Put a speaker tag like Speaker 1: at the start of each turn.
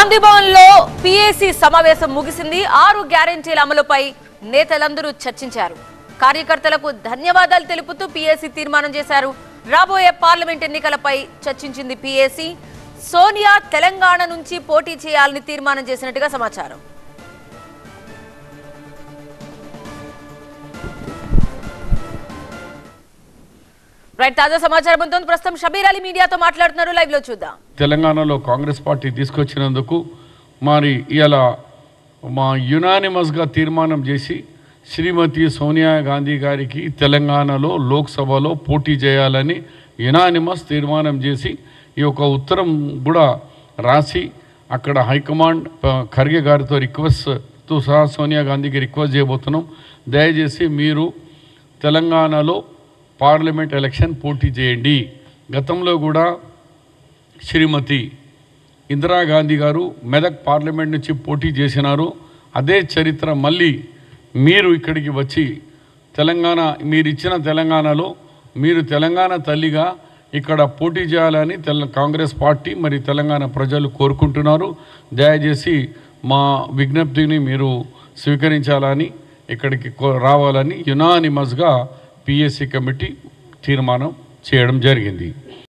Speaker 1: గాంధీ భవన్ లో పిఏసి సమావేశం ముగిసింది ఆరు గ్యారెంటీల అమలుపై నేతలందరూ చర్చించారు కార్యకర్తలకు ధన్యవాదాలు తెలుపుతూ పిఏసి తీర్మానం చేశారు రాబోయే పార్లమెంట్ ఎన్నికలపై చర్చించింది పిఏసి సోనియా తెలంగాణ నుంచి పోటీ చేయాలని తీర్మానం చేసినట్టుగా సమాచారం రైట్ తాజా సమాచారం ఉంటుంది ప్రస్తుతం షబీర్ అలీ మీడియాతో మాట్లాడుతున్నారు లైవ్ లో చూద్దాం
Speaker 2: తెలంగాణలో కాంగ్రెస్ పార్టీ తీసుకొచ్చినందుకు మరి ఇలా మా యునానిమస్గా తీర్మానం చేసి శ్రీమతి సోనియా గాంధీ గారికి తెలంగాణలో లోక్సభలో పోటీ చేయాలని యునానిమస్ తీర్మానం చేసి ఈ యొక్క ఉత్తరం కూడా రాసి అక్కడ హైకమాండ్ ప- ఖర్గే గారితో రిక్వెస్ట్తో సహా సోనియా గాంధీకి రిక్వెస్ట్ చేయబోతున్నాం దయచేసి మీరు తెలంగాణలో పార్లమెంట్ ఎలక్షన్ పోటీ చేయండి గతంలో కూడా శ్రీమతి ఇందిరాగాంధీ గారు మెదక్ పార్లమెంట్ నుంచి పోటీ చేసినారు అదే చరిత్ర మళ్ళీ మీరు ఇక్కడికి వచ్చి తెలంగాణ మీరు ఇచ్చిన తెలంగాణలో మీరు తెలంగాణ తల్లిగా ఇక్కడ పోటీ చేయాలని తెల కాంగ్రెస్ పార్టీ మరి తెలంగాణ ప్రజలు కోరుకుంటున్నారు దయచేసి మా విజ్ఞప్తిని మీరు స్వీకరించాలని ఇక్కడికి కో- రావాలని యునానిమస్గా పిఎస్సి కమిటీ తీర్మానం చేయడం జరిగింది